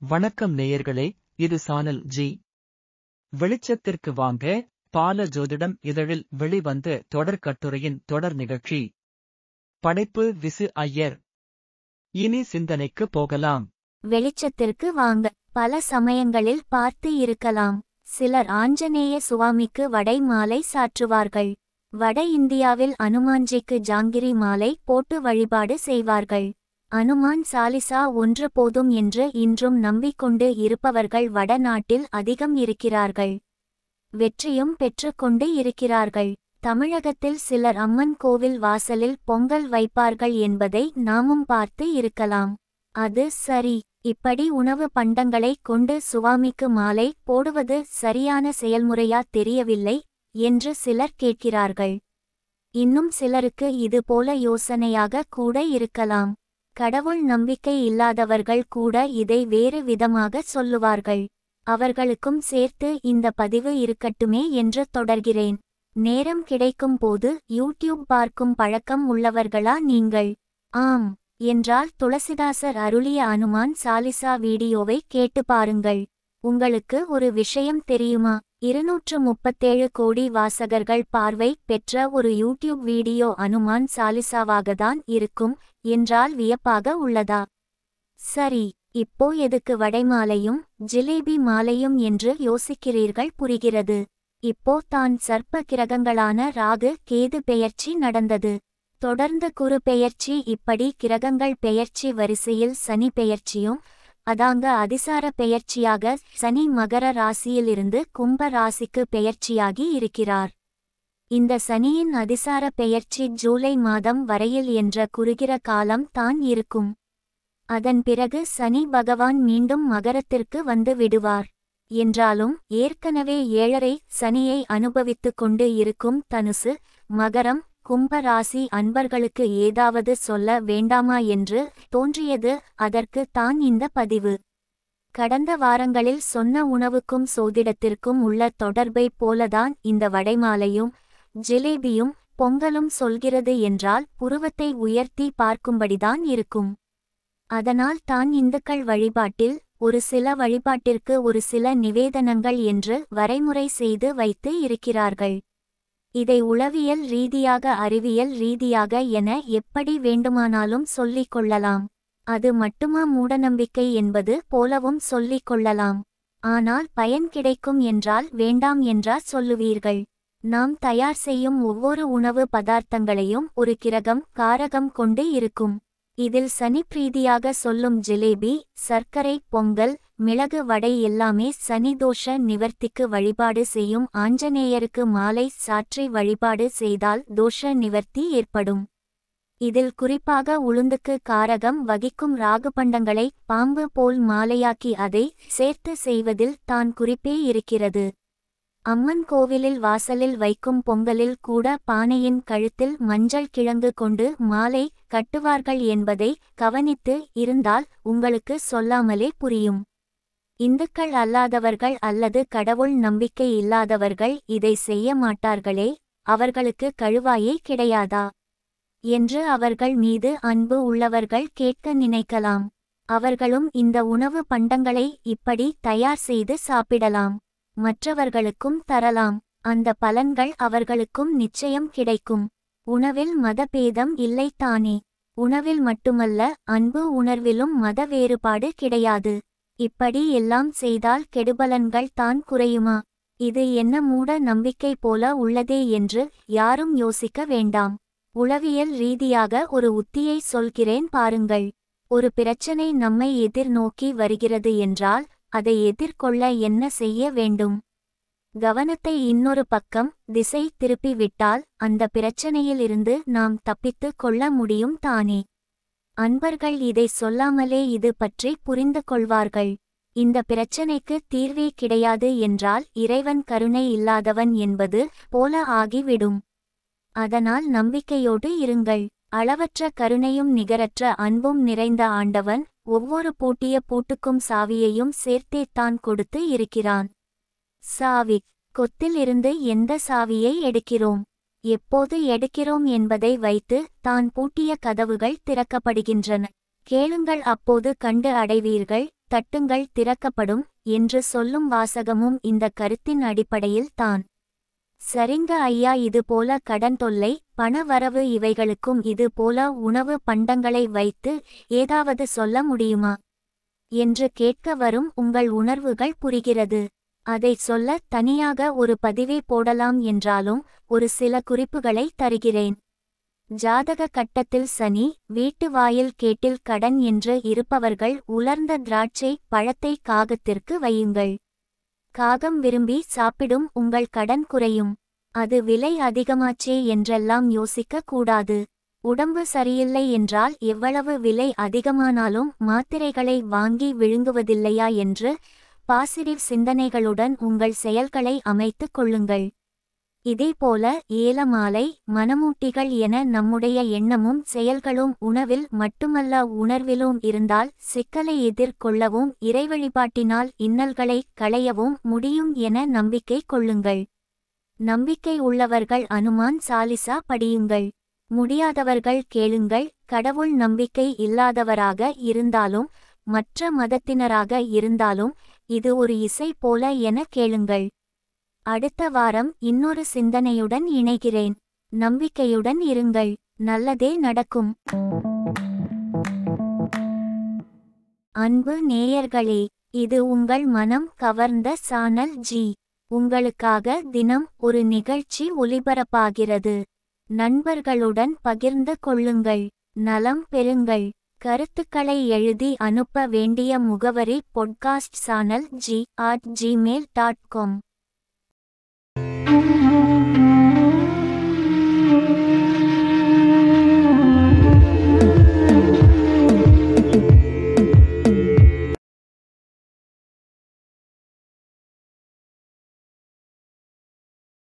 வணக்கம் நேயர்களே இது சானல் ஜி வெளிச்சத்திற்கு வாங்க பால ஜோதிடம் இதழில் வெளிவந்த தொடர் கட்டுரையின் தொடர் நிகழ்ச்சி படைப்பு விசு ஐயர் இனி சிந்தனைக்கு போகலாம் வெளிச்சத்திற்கு வாங்க பல சமயங்களில் பார்த்து இருக்கலாம் சிலர் ஆஞ்சநேய சுவாமிக்கு வடை மாலை சாற்றுவார்கள் வட இந்தியாவில் அனுமான்ஜிக்கு ஜாங்கிரி மாலை போட்டு வழிபாடு செய்வார்கள் அனுமான் சாலிசா ஒன்று போதும் என்று இன்றும் நம்பிக்கொண்டு இருப்பவர்கள் வடநாட்டில் அதிகம் இருக்கிறார்கள் வெற்றியும் பெற்றுக்கொண்டு இருக்கிறார்கள் தமிழகத்தில் சிலர் அம்மன் கோவில் வாசலில் பொங்கல் வைப்பார்கள் என்பதை நாமும் பார்த்து இருக்கலாம் அது சரி இப்படி உணவு பண்டங்களை கொண்டு சுவாமிக்கு மாலை போடுவது சரியான செயல்முறையா தெரியவில்லை என்று சிலர் கேட்கிறார்கள் இன்னும் சிலருக்கு இது போல யோசனையாக கூட இருக்கலாம் கடவுள் நம்பிக்கை இல்லாதவர்கள் கூட இதை வேறு விதமாக சொல்லுவார்கள் அவர்களுக்கும் சேர்த்து இந்த பதிவு இருக்கட்டுமே என்று தொடர்கிறேன் நேரம் கிடைக்கும் போது யூடியூப் பார்க்கும் பழக்கம் உள்ளவர்களா நீங்கள் ஆம் என்றால் துளசிதாசர் அருளிய அனுமான் சாலிசா வீடியோவை கேட்டு பாருங்கள் உங்களுக்கு ஒரு விஷயம் தெரியுமா இருநூற்று முப்பத்தேழு கோடி வாசகர்கள் பார்வை பெற்ற ஒரு யூடியூப் வீடியோ அனுமான் சாலிசாவாகத்தான் இருக்கும் என்றால் வியப்பாக உள்ளதா சரி இப்போ எதுக்கு வடைமாலையும் ஜிலேபி மாலையும் என்று யோசிக்கிறீர்கள் புரிகிறது இப்போ தான் சர்ப்ப கிரகங்களான ராகு கேது பெயர்ச்சி நடந்தது தொடர்ந்து குரு பெயர்ச்சி இப்படி கிரகங்கள் பெயர்ச்சி வரிசையில் சனி பெயர்ச்சியும் அதாங்க அதிசார பெயர்ச்சியாக சனி மகர ராசியிலிருந்து கும்ப ராசிக்கு பெயர்ச்சியாகி இருக்கிறார் இந்த சனியின் அதிசார பெயர்ச்சி ஜூலை மாதம் வரையில் என்ற குறுகிற காலம் தான் இருக்கும் அதன் பிறகு சனி பகவான் மீண்டும் மகரத்திற்கு வந்து விடுவார் என்றாலும் ஏற்கனவே ஏழரை சனியை அனுபவித்துக் கொண்டு இருக்கும் தனுசு மகரம் கும்ப ராசி அன்பர்களுக்கு ஏதாவது சொல்ல வேண்டாமா என்று தோன்றியது அதற்கு தான் இந்த பதிவு கடந்த வாரங்களில் சொன்ன உணவுக்கும் சோதிடத்திற்கும் உள்ள தொடர்பை போலதான் இந்த வடைமாலையும் ஜிலேபியும் பொங்கலும் சொல்கிறது என்றால் புருவத்தை உயர்த்தி பார்க்கும்படிதான் இருக்கும் அதனால் தான் இந்துக்கள் வழிபாட்டில் ஒரு சில வழிபாட்டிற்கு ஒரு சில நிவேதனங்கள் என்று வரைமுறை செய்து வைத்து இருக்கிறார்கள் இதை உளவியல் ரீதியாக அறிவியல் ரீதியாக என எப்படி வேண்டுமானாலும் சொல்லிக் கொள்ளலாம் அது மட்டுமா மூடநம்பிக்கை என்பது போலவும் சொல்லிக் கொள்ளலாம் ஆனால் பயன் கிடைக்கும் என்றால் வேண்டாம் என்றா சொல்லுவீர்கள் நாம் தயார் செய்யும் ஒவ்வொரு உணவு பதார்த்தங்களையும் ஒரு கிரகம் காரகம் கொண்டு இருக்கும் இதில் சனி பிரீதியாக சொல்லும் ஜிலேபி சர்க்கரை பொங்கல் மிளகு வடை எல்லாமே சனி தோஷ நிவர்த்திக்கு வழிபாடு செய்யும் ஆஞ்சநேயருக்கு மாலை சாற்றி வழிபாடு செய்தால் தோஷ நிவர்த்தி ஏற்படும் இதில் குறிப்பாக உளுந்துக்கு காரகம் வகிக்கும் ராகுபண்டங்களை பாம்பு போல் மாலையாக்கி அதை சேர்த்து செய்வதில் தான் குறிப்பே இருக்கிறது அம்மன் கோவிலில் வாசலில் வைக்கும் பொங்கலில் கூட பானையின் கழுத்தில் மஞ்சள் கிழங்கு கொண்டு மாலை கட்டுவார்கள் என்பதை கவனித்து இருந்தால் உங்களுக்கு சொல்லாமலே புரியும் இந்துக்கள் அல்லாதவர்கள் அல்லது கடவுள் நம்பிக்கை இல்லாதவர்கள் இதை செய்ய மாட்டார்களே அவர்களுக்கு கழுவாயே கிடையாதா என்று அவர்கள் மீது அன்பு உள்ளவர்கள் கேட்க நினைக்கலாம் அவர்களும் இந்த உணவு பண்டங்களை இப்படி தயார் செய்து சாப்பிடலாம் மற்றவர்களுக்கும் தரலாம் அந்த பலன்கள் அவர்களுக்கும் நிச்சயம் கிடைக்கும் உணவில் மதபேதம் இல்லைத்தானே உணவில் மட்டுமல்ல அன்பு உணர்விலும் மத வேறுபாடு கிடையாது இப்படி எல்லாம் செய்தால் கெடுபலன்கள் தான் குறையுமா இது என்ன மூட நம்பிக்கை போல உள்ளதே என்று யாரும் யோசிக்க வேண்டாம் உளவியல் ரீதியாக ஒரு உத்தியை சொல்கிறேன் பாருங்கள் ஒரு பிரச்சனை நம்மை எதிர்நோக்கி வருகிறது என்றால் அதை எதிர்கொள்ள என்ன செய்ய வேண்டும் கவனத்தை இன்னொரு பக்கம் திசை திருப்பி விட்டால் அந்த பிரச்சனையிலிருந்து நாம் தப்பித்து கொள்ள முடியும் தானே அன்பர்கள் இதை சொல்லாமலே இது பற்றி புரிந்து கொள்வார்கள் இந்த பிரச்சனைக்கு தீர்வே கிடையாது என்றால் இறைவன் கருணை இல்லாதவன் என்பது போல ஆகிவிடும் அதனால் நம்பிக்கையோடு இருங்கள் அளவற்ற கருணையும் நிகரற்ற அன்பும் நிறைந்த ஆண்டவன் ஒவ்வொரு பூட்டிய பூட்டுக்கும் சாவியையும் சேர்த்தேத்தான் கொடுத்து இருக்கிறான் சாவி கொத்தில் இருந்து எந்த சாவியை எடுக்கிறோம் எப்போது எடுக்கிறோம் என்பதை வைத்து தான் பூட்டிய கதவுகள் திறக்கப்படுகின்றன கேளுங்கள் அப்போது கண்டு அடைவீர்கள் தட்டுங்கள் திறக்கப்படும் என்று சொல்லும் வாசகமும் இந்த கருத்தின் அடிப்படையில் தான் சரிங்க ஐயா இது போல கடன் தொல்லை பண வரவு இவைகளுக்கும் இது போல உணவு பண்டங்களை வைத்து ஏதாவது சொல்ல முடியுமா என்று கேட்க வரும் உங்கள் உணர்வுகள் புரிகிறது அதை சொல்ல தனியாக ஒரு பதிவே போடலாம் என்றாலும் ஒரு சில குறிப்புகளை தருகிறேன் ஜாதக கட்டத்தில் சனி வீட்டு வாயில் கேட்டில் கடன் என்று இருப்பவர்கள் உலர்ந்த திராட்சை பழத்தை காகத்திற்கு வையுங்கள் காகம் விரும்பி சாப்பிடும் உங்கள் கடன் குறையும் அது விலை அதிகமாச்சே என்றெல்லாம் யோசிக்க கூடாது உடம்பு சரியில்லை என்றால் எவ்வளவு விலை அதிகமானாலும் மாத்திரைகளை வாங்கி விழுங்குவதில்லையா என்று பாசிட்டிவ் சிந்தனைகளுடன் உங்கள் செயல்களை அமைத்துக் கொள்ளுங்கள் இதேபோல ஏலமாலை மனமூட்டிகள் என நம்முடைய எண்ணமும் செயல்களும் உணவில் மட்டுமல்ல உணர்விலும் இருந்தால் சிக்கலை எதிர்கொள்ளவும் இறைவழிபாட்டினால் இன்னல்களை களையவும் முடியும் என நம்பிக்கை கொள்ளுங்கள் நம்பிக்கை உள்ளவர்கள் அனுமான் சாலிசா படியுங்கள் முடியாதவர்கள் கேளுங்கள் கடவுள் நம்பிக்கை இல்லாதவராக இருந்தாலும் மற்ற மதத்தினராக இருந்தாலும் இது ஒரு இசை போல என கேளுங்கள் அடுத்த வாரம் இன்னொரு சிந்தனையுடன் இணைகிறேன் நம்பிக்கையுடன் இருங்கள் நல்லதே நடக்கும் அன்பு நேயர்களே இது உங்கள் மனம் கவர்ந்த சானல் ஜி உங்களுக்காக தினம் ஒரு நிகழ்ச்சி ஒலிபரப்பாகிறது நண்பர்களுடன் பகிர்ந்து கொள்ளுங்கள் நலம் பெறுங்கள் கருத்துக்களை எழுதி அனுப்ப வேண்டிய முகவரி podcast channel G at Gmail dot com